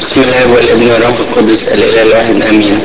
بسم الله والابن والروح القدس الاله الواحد امين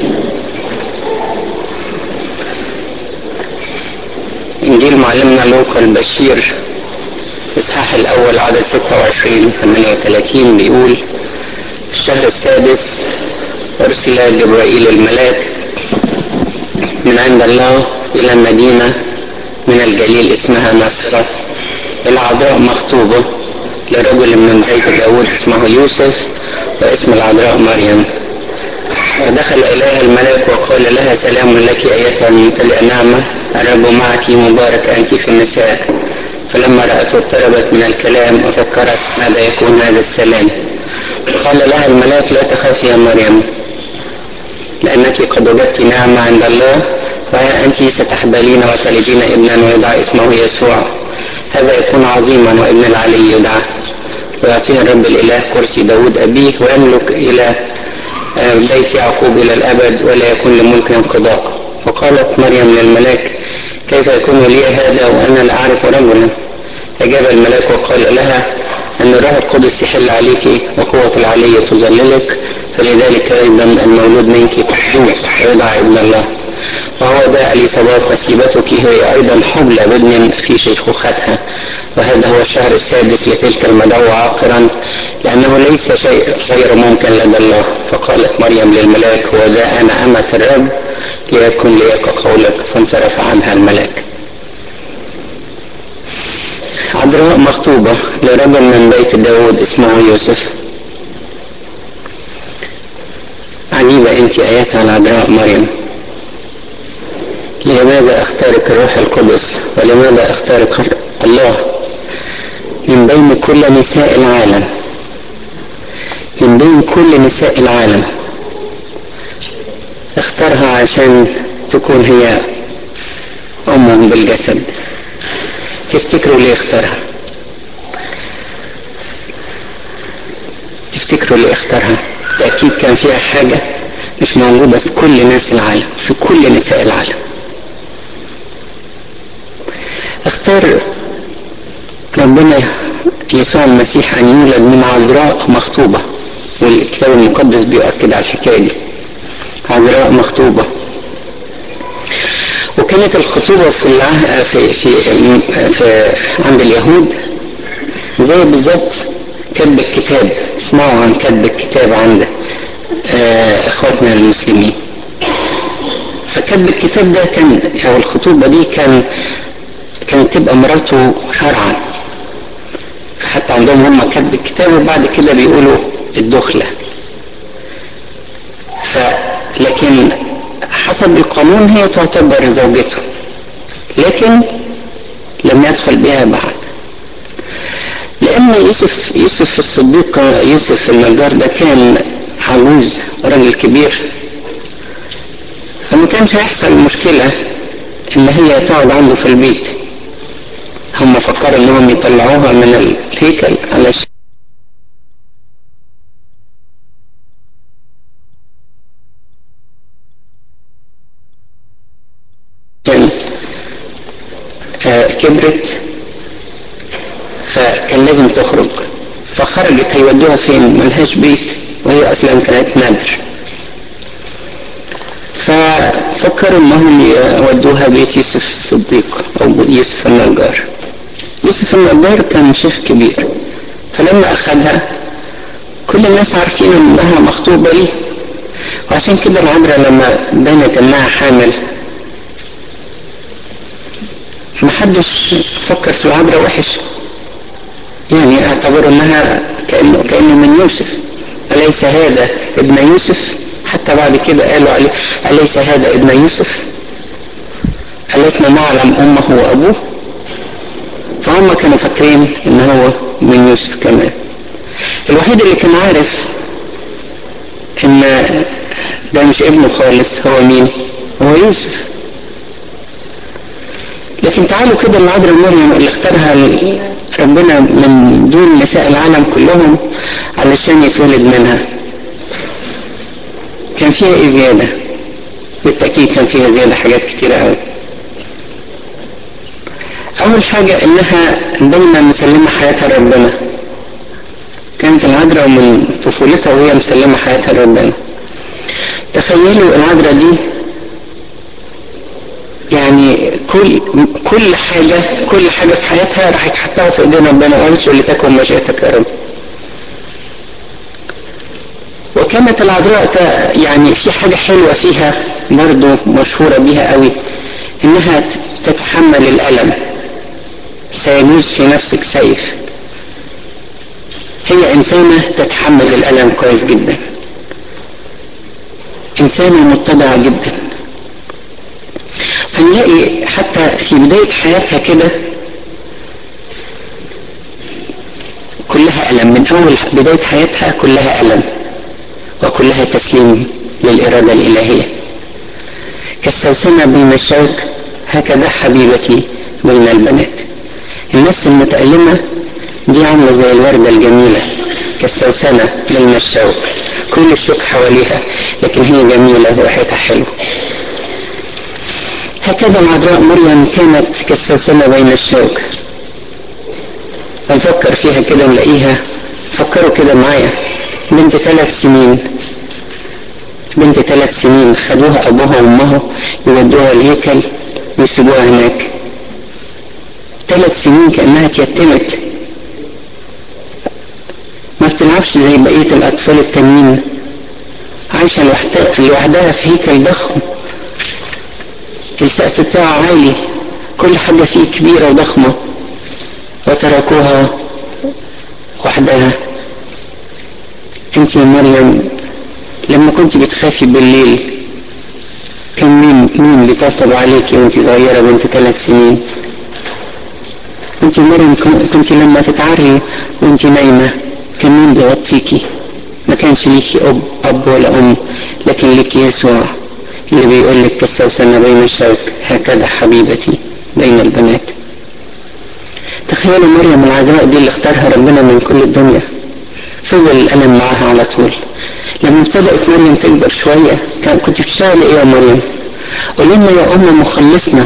انجيل معلمنا لوقا البشير الاصحاح الاول عدد 26 38 بيقول في الشهر السادس ارسل جبرائيل الملاك من عند الله الى مدينه من الجليل اسمها نصرة الى عذراء مخطوبه لرجل من بيت داود اسمه يوسف واسم العذراء مريم فدخل إليها الملك وقال لها سلام لك أيتها الممتلئة نعمة الرب معك مبارك أنت في النساء فلما رأته اضطربت من الكلام وفكرت ماذا يكون هذا السلام قال لها الملاك لا تخافي يا مريم لأنك قد وجدت نعمة عند الله وها أنت ستحبلين وتلدين ابنا ويدعى اسمه يسوع هذا يكون عظيما وابن العلي يدعى ويعطيه الرب الإله كرسي داود أبيه ويملك إلى بيت يعقوب إلى الأبد ولا يكون لملك انقضاء فقالت مريم للملاك كيف يكون لي هذا وأنا لا أعرف رجلا أجاب الملاك وقال لها أن الروح القدس يحل عليك وقوة العلي تظللك فلذلك أيضا المولود منك قدوس ويدعى ابن الله وهو ذا اليصابات نسيبتك هي ايضا حبلى بابن في شيخوختها وهذا هو الشهر السادس لتلك المدعوة عاقرا لانه ليس شيء غير ممكن لدى الله فقالت مريم للملاك وذا انا امة الرب ليكن لي كقولك فانصرف عنها الملاك عذراء مخطوبة لرجل من بيت داود اسمه يوسف عجيبة انت ايتها العذراء مريم لماذا اختارك الروح القدس ولماذا اختارك الله من بين كل نساء العالم من بين كل نساء العالم اختارها عشان تكون هي أم بالجسد تفتكروا ليه اختارها تفتكروا ليه اختارها تأكيد كان فيها حاجة مش موجودة في كل ناس العالم في كل نساء العالم اختار ربنا يسوع المسيح ان يولد من عذراء مخطوبة والكتاب المقدس بيؤكد على الحكاية دي عذراء مخطوبة وكانت الخطوبة في العه... في في في عند اليهود زي بالظبط كتب الكتاب تسمعوا عن كتب الكتاب عند اه اخواتنا المسلمين فكتب الكتاب ده كان او الخطوبة دي كان كانت تبقى مراته شرعا فحتى عندهم هم كتب الكتاب وبعد كده بيقولوا الدخلة ف لكن حسب القانون هي تعتبر زوجته لكن لم يدخل بها بعد لأن يوسف يوسف الصديق يوسف النجار ده كان عجوز راجل كبير فما كانش هيحصل مشكلة إن هي تقعد عنده في البيت هم فكروا انهم يطلعوها من الهيكل علشان آه كبرت فكان لازم تخرج فخرجت هيودوها فين ملهاش بيت وهي اصلا كانت نادر ففكروا انهم يودوها بيت يوسف الصديق او يوسف النجار يوسف النجار كان شيخ كبير فلما اخذها كل الناس عارفين انها مخطوبة ليه وعشان كده العذراء لما بانت انها حامل محدش فكر في العذراء وحش يعني اعتبروا انها كأنه, كأنه من يوسف أليس هذا ابن يوسف حتى بعد كده قالوا عليه أليس هذا ابن يوسف ألسنا نعلم أمه وأبوه فهم كانوا فاكرين ان هو من يوسف كمان الوحيد اللي كان عارف ان ده مش ابنه خالص هو مين هو يوسف لكن تعالوا كده العذراء مريم اللي اختارها ربنا من دون نساء العالم كلهم علشان يتولد منها كان فيها ايه زيادة بالتأكيد كان فيها زيادة حاجات كتيرة قوي أول حاجة إنها دايما مسلمة حياتها ربنا كانت العذراء من طفولتها وهي مسلمة حياتها لربنا تخيلوا العذراء دي يعني كل كل حاجة كل حاجة في حياتها راحت حطها في ايدين ربنا وقالت له لتكن مشيئتك يا رب وكانت العذراء يعني في حاجة حلوة فيها برضو مشهورة بيها قوي انها تتحمل الألم سيجوز في نفسك سيف هي إنسانة تتحمل الألم كويس جدا إنسانة متبعة جدا فنلاقي حتى في بداية حياتها كده كلها ألم من أول بداية حياتها كلها ألم وكلها تسليم للإرادة الإلهية كالسوسنة بين الشوك هكذا حبيبتي بين البنات النفس المتألمة دي عاملة زي الوردة الجميلة كالسوسنة بين الشوك كل الشوك حواليها لكن هي جميلة وريحتها حلو هكذا العذراء مريم كانت كالسوسنة بين الشوك فنفكر فيها كده نلاقيها فكروا كده معايا بنت ثلاث سنين بنت ثلاث سنين خدوها ابوها وامها يودوها الهيكل ويسيبوها هناك ثلاث سنين كانها اتيتمت ما بتلعبش زي بقيه الاطفال التانيين عايشه لوحدها في هيكل ضخم السقف بتاعه عالي كل حاجه فيه كبيره وضخمه وتركوها وحدها انت يا مريم لما كنت بتخافي بالليل كان مين مين بيطبطب عليكي وانت صغيره بنت ثلاث سنين انت مريم كنت لما تتعري وانت نايمه كان مين بيغطيكي ما كانش ليكي اب اب ولا ام لكن ليكي يسوع اللي بيقول لك كالسوسنه بين الشوك هكذا حبيبتي بين البنات تخيلوا مريم العذراء دي اللي اختارها ربنا من كل الدنيا فضل الألم معاها على طول لما ابتدأت مريم تكبر شوية كان كنت بتشتغل ايه يا مريم قولي لنا يا أم مخلصنا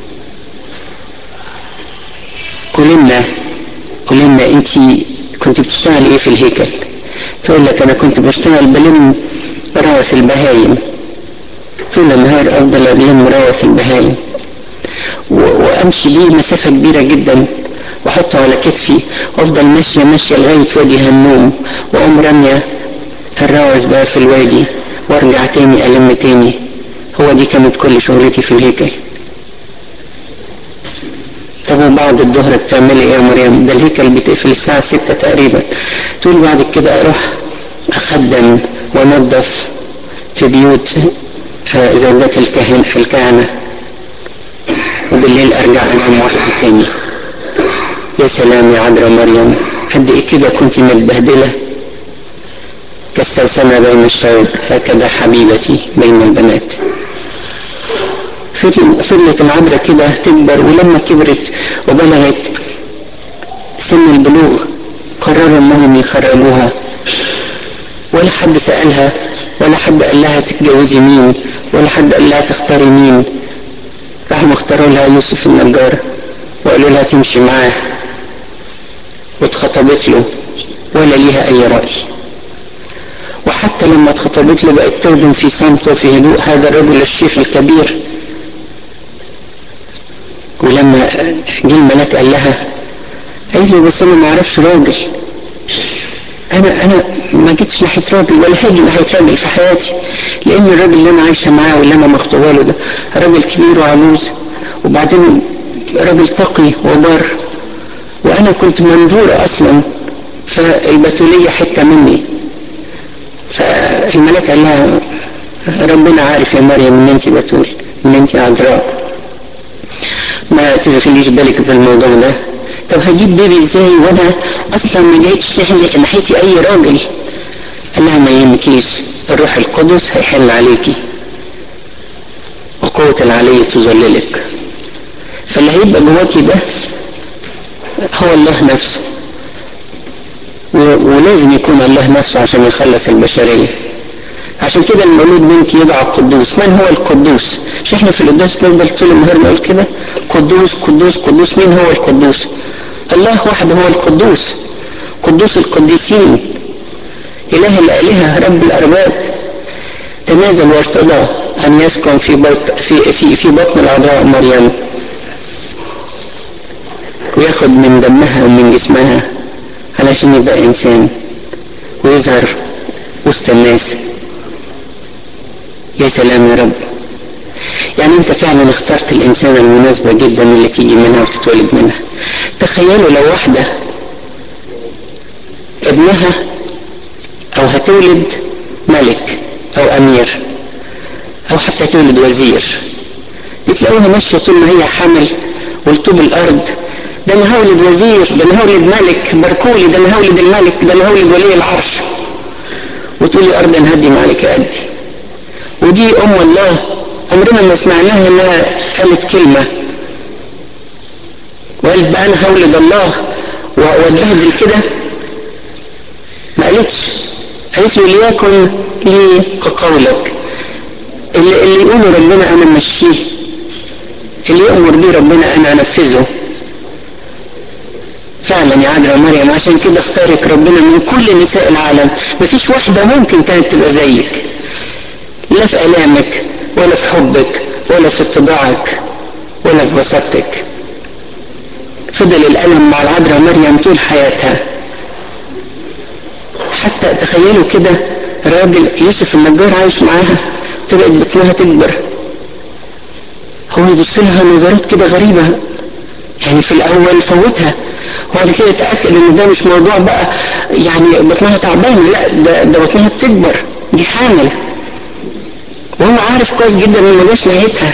قولي لنا قولي لنا انت كنت بتشتغل ايه في الهيكل تقول لك انا كنت بشتغل بلم روث البهايم طول النهار افضل الم روث البهايم وامشي بيه مسافة كبيرة جدا واحطه على كتفي وافضل ماشية ماشية لغاية وادي هنوم واقوم رامية الروث ده في الوادي وارجع تاني الم تاني هو دي كانت كل شغلتي في الهيكل طب وبعد الظهر بتعملي ايه يا مريم ده الهيكل بتقفل الساعة ستة تقريبا تقول بعد كده اروح اخدم وانظف في بيوت زوجات الكهن الكهنة وبالليل ارجع انام واحدة تاني يا سلام يا عذراء مريم قد ايه كده كنت متبهدلة كالسوسنة بين الشوك هكذا حبيبتي بين البنات فضلت العذراء كده تكبر ولما كبرت وبلغت سن البلوغ قرروا انهم يخرجوها ولا حد سألها ولا حد قال لها تتجوزي مين ولا حد قال لها تختاري مين راحوا اختاروا لها يوسف النجار وقالوا لها تمشي معاه واتخطبت له ولا ليها اي رأي وحتى لما اتخطبت له بقت تخدم في صمت وفي هدوء هذا الرجل الشيخ الكبير ولما جه الملاك قال لها قالت له بس انا ما اعرفش راجل انا انا ما جيتش ناحيه راجل ولا هاجي ناحيه راجل في حياتي لان الراجل اللي انا عايشه معاه واللي انا مخطوبه له ده راجل كبير وعجوز وبعدين راجل تقي وبر وانا كنت مندوره اصلا فالبتوليه حته مني فالملاك قال لها ربنا عارف يا مريم ان انت بتول ان انت عذراء ما تشغليش بالك بالموضوع ده طب هجيب بيبي ازاي وانا اصلا ما جايتش ناحيتي اي راجل قال لها ما يهمكيش الروح القدس هيحل عليكي وقوة العلي تظللك فاللي هيبقى جواكي ده هو الله نفسه ولازم يكون الله نفسه عشان يخلص البشرية عشان كده المولود منك يدعى القدوس من هو القدوس مش احنا في القداس نفضل طول النهار نقول كده قدوس قدوس قدوس مين هو القدوس الله وحده هو القدوس قدوس القديسين إله الآلهة رب الأرباب تنازل وارتضى أن يسكن في بطن في في في بطن العذراء مريم وياخد من دمها ومن جسمها علشان يبقى إنسان ويظهر وسط الناس يا سلام يا رب يعني انت فعلا اخترت الانسانة المناسبة جدا اللي تيجي منها وتتولد منها تخيلوا لو واحدة ابنها او هتولد ملك او امير او حتى تولد وزير بتلاقوها ماشية طول ما هي حامل ولطوب الارض ده انا هولد وزير ده انا هولد ملك باركولي ده انا هولد الملك ده انا هولد ولي العرش وتقولي ارض هدي معلك ادي ودي ام الله عمرنا ما سمعناها انها قالت كلمة وقالت بقى انا هولد الله واتبهدل كده ما قالتش قالت له ليكن لي كقولك اللي, اللي يقوله ربنا انا مشيه اللي يأمر بيه ربنا انا انفذه فعلا يا عذراء مريم عشان كده اختارك ربنا من كل نساء العالم مفيش واحدة ممكن كانت تبقى زيك لا في آلامك ولا في حبك ولا في اتضاعك ولا في بساطتك فضل الألم مع العذراء مريم طول حياتها حتى تخيلوا كده راجل يوسف النجار عايش معاها طلعت بطنها تكبر هو يبص لها نظرات كده غريبة يعني في الأول فوتها وبعد كده اتأكد إن ده مش موضوع بقى يعني بطنها تعبانة لا ده, ده بطنها بتكبر دي حامل وهو عارف كويس جدا إن ما جاش نهايتها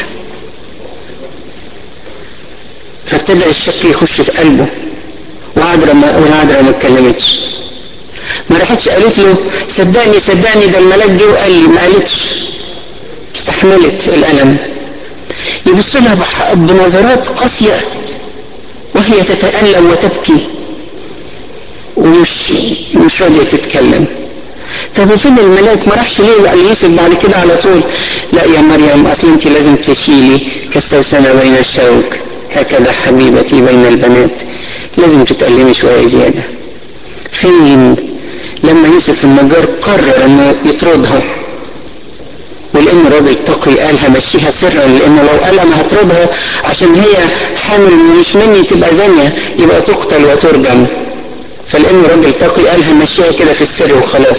فابتدأ الشك يخش في قلبه وعذرا ما والعذرا ما اتكلمتش ما راحتش قالت له صدقني صدقني ده الملاك جه وقال لي ما قالتش استحملت الألم يبص لها بنظرات قاسية وهي تتألم وتبكي ومش مش راضية تتكلم طب وفين الملاك ما راحش ليه قال يوسف بعد كده على طول لا يا مريم اصل انت لازم تشيلي كالسوسنة بين الشوك هكذا حبيبتي بين البنات لازم تتألمي شوية زيادة فين لما يوسف النجار قرر انه يطردها ولان راجل تقي قال همشيها سرا لانه لو قال انا هطردها عشان هي حامل مش مني تبقى زانية يبقى تقتل وترجم فلان راجل تقي قال همشيها كده في السر وخلاص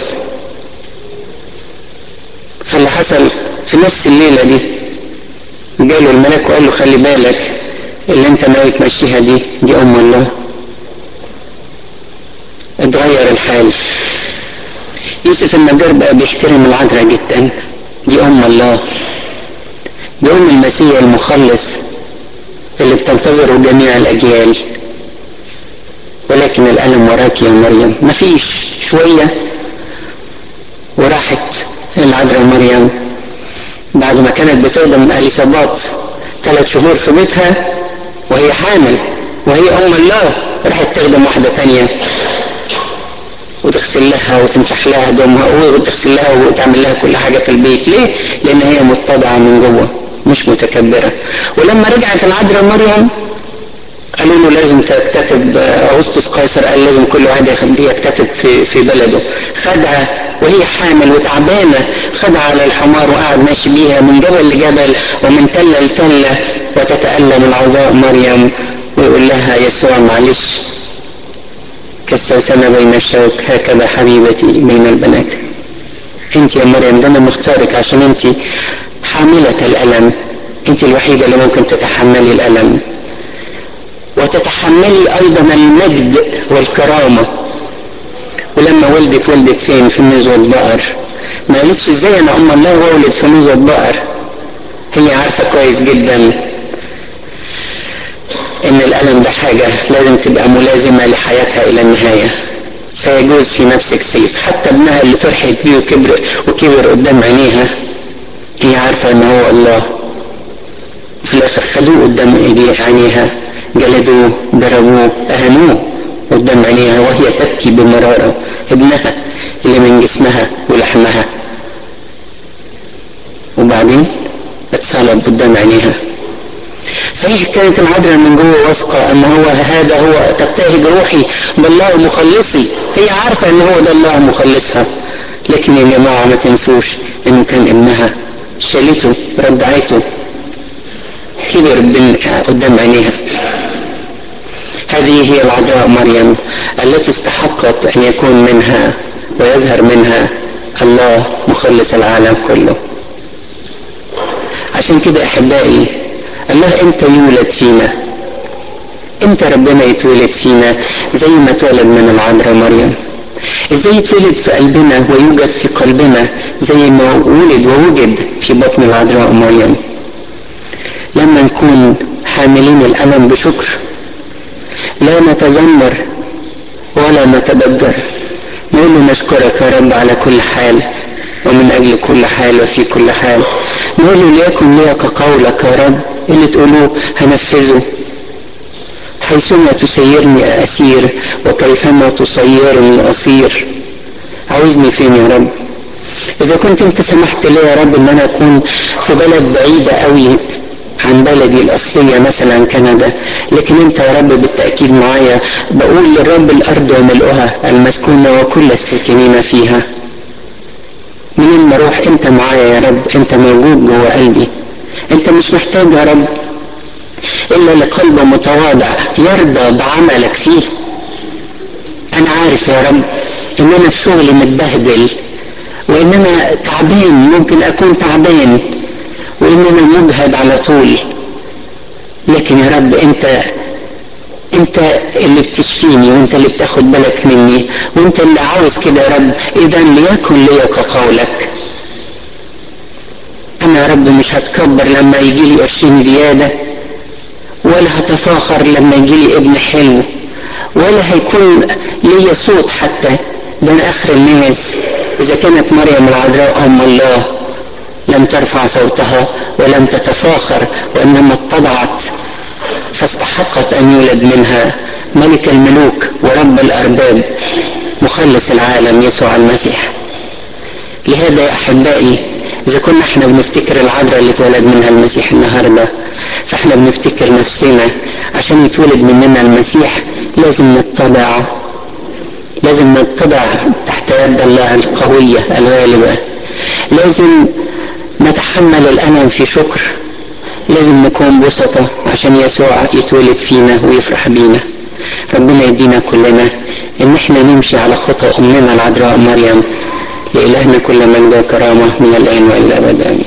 فاللي حصل في نفس الليلة دي جاله الملك وقال له خلي بالك اللي انت ناوي تمشيها دي دي ام الله اتغير الحال يوسف النجار بقى بيحترم العذراء جدا دي ام الله دي ام المسيح المخلص اللي بتنتظره جميع الاجيال ولكن الالم وراك يا مريم مفيش شويه وراحت العذراء مريم بعد ما كانت بتخدم من اليصابات ثلاث شهور في بيتها وهي حامل وهي ام الله راحت تخدم واحده تانية وتغسل لها وتمسح لها هدومها وتغسل لها وتعمل لها كل حاجة في البيت ليه؟ لأن هي متضعة من جوه مش متكبرة ولما رجعت العذراء مريم قالوا له لازم تكتتب أغسطس قيصر قال لازم كل واحد يكتتب في في بلده خدها وهي حامل وتعبانة خدها على الحمار وقعد ماشي بيها من جبل لجبل ومن تلة لتلة وتتألم العذراء مريم ويقول لها يسوع معلش كالسوسنة بين الشوك هكذا حبيبتي بين البنات انت يا مريم ده انا مختارك عشان انت حاملة الألم انت الوحيدة اللي ممكن تتحملي الألم وتتحملي أيضا المجد والكرامة ولما ولدت ولدت فين في مزود بقر ما قالتش ازاي انا ام الله وولد في مزود بقر هي عارفة كويس جدا ان الالم ده حاجة لازم تبقى ملازمة لحياتها الى النهاية سيجوز في نفسك سيف حتى ابنها اللي فرحت بيه وكبر وكبر قدام عينيها هي عارفة ان هو الله في الاخر خدوه قدام ايديه عينيها جلدوه ضربوه اهانوه قدام عينيها وهي تبكي بمرارة ابنها اللي من جسمها ولحمها وبعدين اتصلب قدام عينيها صحيح كانت العذراء من جوه واثقة ان هو هذا هو تبتهج روحي بالله مخلصي هي عارفة ان هو ده الله مخلصها لكن يا جماعة ما تنسوش انه كان ابنها شالته رضعته كبر قدام عينيها هذه هي العذراء مريم التي استحقت ان يكون منها ويظهر منها الله مخلص العالم كله عشان كده احبائي الله امتى يولد فينا امتى ربنا يتولد فينا زي ما اتولد من العذراء مريم ازاي يتولد في قلبنا ويوجد في قلبنا زي ما ولد ووجد في بطن العذراء مريم لما نكون حاملين الألم بشكر لا نتذمر ولا نتدبر نقول له نشكرك يا رب على كل حال ومن أجل كل حال وفي كل حال نقول له ليكن لي كقولك يا رب اللي تقولوه هنفذه حيثما تسيرني أسير وكيفما تصيرني أصير عاوزني فين يا رب إذا كنت أنت سمحت لي يا رب إن أنا أكون في بلد بعيدة قوي عن بلدي الأصلية مثلا كندا لكن أنت يا رب بالتأكيد معايا بقول للرب الأرض وملؤها المسكونة وكل الساكنين فيها منين ما أروح أنت معايا يا رب أنت موجود جوه قلبي أنت مش محتاج يا رب إلا لقلب متواضع يرضى بعملك فيه أنا عارف يا رب إن أنا في شغلي متبهدل وإن أنا تعبان ممكن أكون تعبان وإن أنا مجهد على طول لكن يا رب أنت أنت اللي بتشفيني وأنت اللي بتاخد بالك مني وأنت اللي عاوز كده يا رب إذا ليكن لي كقولك أنا يا رب مش هتكبر لما يجي لي قرشين زيادة ولا هتفاخر لما يجي لي ابن حلو ولا هيكون لي صوت حتى ده أنا آخر الناس إذا كانت مريم العذراء أم الله لم ترفع صوتها ولم تتفاخر وإنما اتضعت فاستحقت أن يولد منها ملك الملوك ورب الأرباب مخلص العالم يسوع المسيح لهذا يا أحبائي إذا كنا احنا بنفتكر العذراء اللي اتولد منها المسيح النهارده فاحنا بنفتكر نفسنا عشان يتولد مننا المسيح لازم نتضع لازم نتضع تحت يد الله القوية الغالبة لازم نتحمل الألم في شكر لازم نكون بسطة عشان يسوع يتولد فينا ويفرح بينا ربنا يدينا كلنا ان احنا نمشي على خطى امنا العذراء مريم لإلهنا كل مجد وكرامة من الآن وإلى الأبد آمين